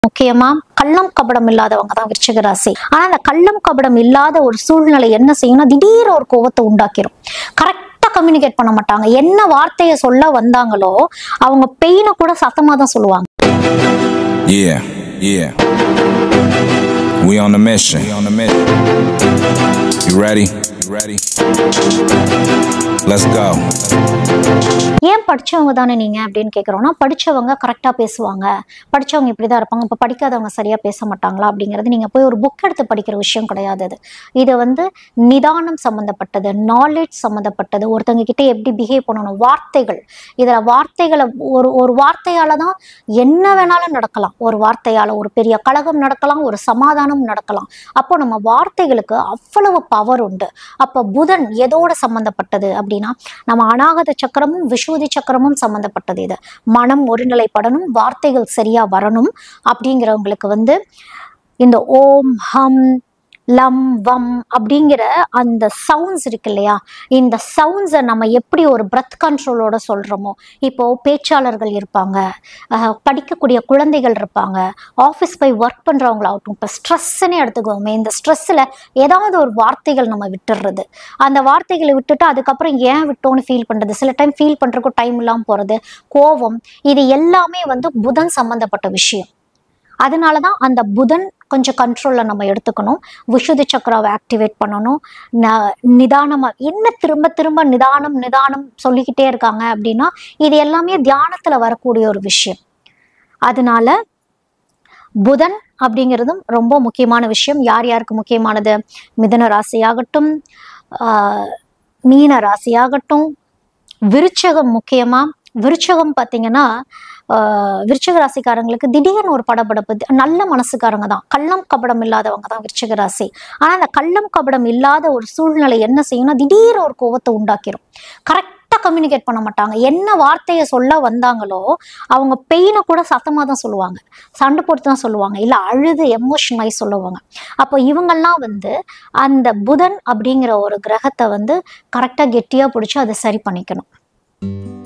முக்கியமா கள்ளம் கபடம் இல்லாதவங்க தான் விருச்சிக ராசி ஆனா அந்த கள்ளம் கபடம் இல்லாத ஒரு சூழ்நிலை என்ன செய்யும்னா திடீர் ஒரு கோவத்தை உண்டாக்கிரும் கரெக்டா கம்யூனிகேட் பண்ண மாட்டாங்க என்ன வார்த்தையை சொல்ல வந்தாங்களோ அவங்க பெயினை கூட சத்தமா தான் சொல்லுவாங்க Yeah, yeah. We on the mission. We on the mission. You ready? You ready? Let's go. ஏன் படிச்சவங்க தானே நீங்க அப்படின்னு கேட்குறோம்னா படிச்சவங்க கரெக்டாக பேசுவாங்க படிச்சவங்க இப்படி தான் இருப்பாங்க இப்போ படிக்காதவங்க சரியா பேச மாட்டாங்களா அப்படிங்கிறது நீங்க போய் ஒரு புக் எடுத்து படிக்கிற விஷயம் கிடையாது அது இது வந்து நிதானம் சம்மந்தப்பட்டது நாலேஜ் சம்மந்தப்பட்டது ஒருத்தங்க கிட்ட எப்படி பிஹேவ் பண்ணணும் வார்த்தைகள் இதுல வார்த்தைகளை ஒரு ஒரு வார்த்தையால தான் என்ன வேணாலும் நடக்கலாம் ஒரு வார்த்தையால ஒரு பெரிய கழகம் நடக்கலாம் ஒரு சமாதானம் நடக்கலாம் அப்போ நம்ம வார்த்தைகளுக்கு அவ்வளவு பவர் உண்டு அப்போ புதன் எதோட சம்பந்தப்பட்டது அப்படின்னா நம்ம அநாகத சக்கரமும் விஷுவதி சக்கரமும் சம்பந்தப்பட்டது இது மனம் ஒருநிலைப்படணும் வார்த்தைகள் சரியா வரணும் அப்படிங்கிறவங்களுக்கு வந்து இந்த ஓம் ஹம் லம் வம் அப்படிங்கிற அந்த சவுண்ட்ஸ் இருக்கு இல்லையா இந்த சவுண்ட்ஸை நம்ம எப்படி ஒரு பிரத் கண்ட்ரோலோட சொல்கிறோமோ இப்போ பேச்சாளர்கள் இருப்பாங்க அஹ், படிக்கக்கூடிய குழந்தைகள் இருப்பாங்க ஆஃபீஸ் போய் ஒர்க் பண்ணுறவங்களாகட்டும் இப்போ ஸ்ட்ரெஸ்ஸுன்னு எடுத்துக்கோமே இந்த ஸ்ட்ரெஸ்ஸில் ஏதாவது ஒரு வார்த்தைகள் நம்ம விட்டுடுறது அந்த வார்த்தைகளை விட்டுட்டு அதுக்கப்புறம் ஏன் விட்டோன்னு ஃபீல் பண்ணுறது சில டைம் ஃபீல் பண்ணுறதுக்கும் டைம் இல்லாமல் போகிறது கோபம் இது எல்லாமே வந்து புதன் சம்மந்தப்பட்ட விஷயம் அதனால தான் அந்த புதன் கொஞ்சம் கண்ட்ரோலில் நம்ம எடுத்துக்கணும் விஷுதி சக்கராவை ஆக்டிவேட் பண்ணணும் ந நிதானமாக என்ன திரும்ப திரும்ப நிதானம் நிதானம் சொல்லிக்கிட்டே இருக்காங்க அப்படின்னா இது எல்லாமே தியானத்தில் வரக்கூடிய ஒரு விஷயம் அதனால புதன் அப்படிங்கிறதும் ரொம்ப முக்கியமான விஷயம் யார் யாருக்கு முக்கியமானது மிதுன ராசியாகட்டும் ஆஹ், மீன ராசியாகட்டும் விருச்சகம் முக்கியமா விருச்சகம் பார்த்தீங்கன்னா ஆஹ், விருச்சிக ராசிக்காரங்களுக்கு திடீர்னு ஒரு படபடப்பு தி- நல்ல மனசுக்காரங்க தான் கள்ளம் கபடம் இல்லாதவங்க தான் விருச்சிக ராசி ஆனா அந்த கள்ளம் கபடம் இல்லாத ஒரு சூழ்நிலை என்ன செய்யும்னா திடீர் ஒரு கோவத்தை உண்டாக்கிரும் கரெக்டா கம்யூனிகேட் பண்ண மாட்டாங்க என்ன வார்த்தையை சொல்ல வந்தாங்களோ அவங்க பெயினை கூட சத்தமா தான் சொல்லுவாங்க சண்டை போட்டு தான் சொல்லுவாங்க இல்ல அழுது எமோஷன் ஆகி சொல்லுவாங்க அப்போ இவங்கெல்லாம் வந்து அந்த புதன் அப்படிங்கிற ஒரு கிரகத்தை வந்து கரெக்டா கெட்டியா பிடிச்சி அதை சரி பண்ணிக்கணும்